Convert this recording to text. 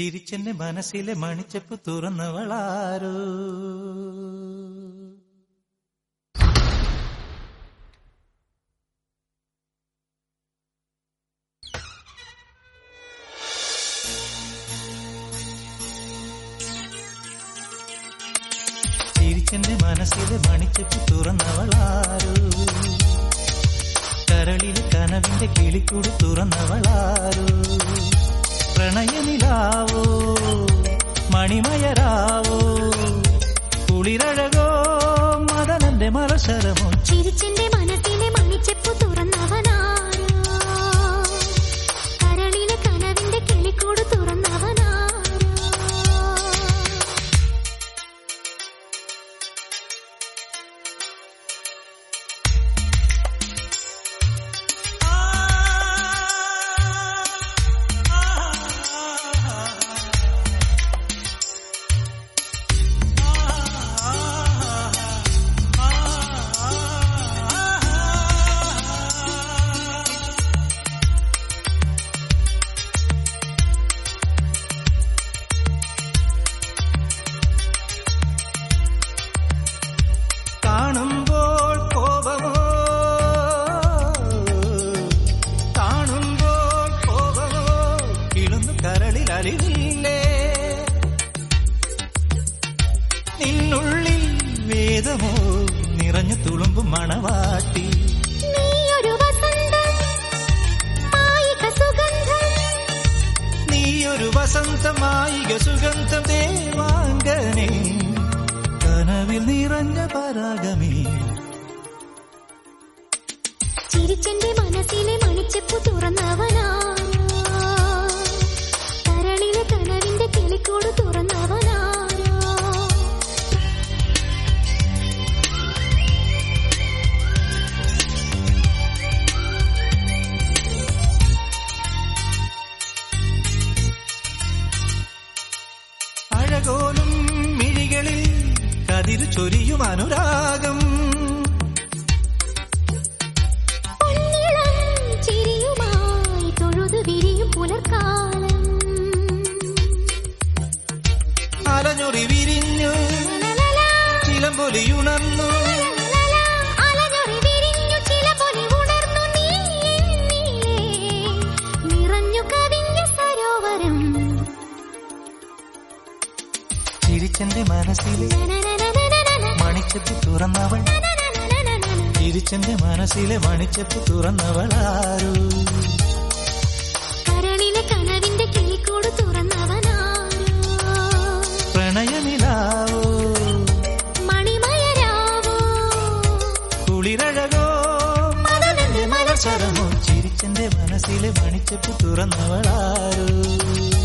ചിരിച്ചെന്റെ മനസ്സിലെ മണിച്ചപ്പ് തുറന്നവളാരോ ചിരിച്ചെന്റെ മനസ്സിലെ മണിച്ചപ്പ് തുറന്നവളാരോ കരളിലെ കനവിന്റെ കിളിക്കൂട് തുറന്നവളാരോ പ്രണയനിലാവോ മണിമയരാവോ കുളിരഴകോ മദനന്റെ മലശരമോ ചിരിച്ചെന്റെ മനസ്സിലെ മണിച്ചെപ്പു തുറന്നവനാരോ കരളിലെ കനവിന്റെ കിളിക്കൂട് തുറന്നവനാരോ കാണുമ്പോൾ കോപമോ കാണുമ്പോൾ കോപമോ കിളുന്നു കരളിൽ അലിവില്ലേ നിന്നുള്ളിൽ വേദമോ നിറഞ്ഞു തുളുമ്പും മണവാട്ടി നീയൊരു വസന്തം മായിക സുഗന്ധം നീയൊരു വസന്തമായിക സുഗന്ധം ദേവാംഗനെ കനവിൽ നിറഞ്ഞ പരാഗമേ ചിരിച്ചെന്റെ മനസ്സിലെ മണിച്ചെപ്പു തുറന്നവനാരോ കരളിലെ കനവിന്റെ കിളിക്കൂട് തുറന്നവനാരോ അഴകോലും മിഴികളിൽ കതിരു ചൊരിയും അനുരാഗം പൊന്നിളം ചിരിയുമായി തൊഴുതു വിരിയും പുലർക്കാലം അലഞ്ഞൊറി വിരിഞ്ഞു ലലലാ, ചിലമ്പൊലിയുണർന്നു ലലലാ, അലഞ്ഞൊറി വിരിഞ്ഞു ചില പൊലി ഉണർന്നു നീ എന്നിലേ. നിറഞ്ഞു കവിഞ്ഞ സരോവരം ചിരിച്ചെന്റെ മനസ്സിലെ നനനനനനനന, മണിച്ചപ്പ് തുറന്നവൾ നനനനനനന. ചിരിച്ചെന്റെ മനസ്സിലെ മണിച്ചപ്പ് തുറന്നവളാരോ കരളിലെ കനവിന്റെ കിളിക്കൂട് തുറന്നവനാരോ പ്രണയനിലാവോ മണിമയരാവോ കുളിരഴകോ മദനന്റെ മലസരമോ ചിരിച്ചെന്റെ മനസ്സിലെ മണിച്ചപ്പ് തുറന്നവളാരോ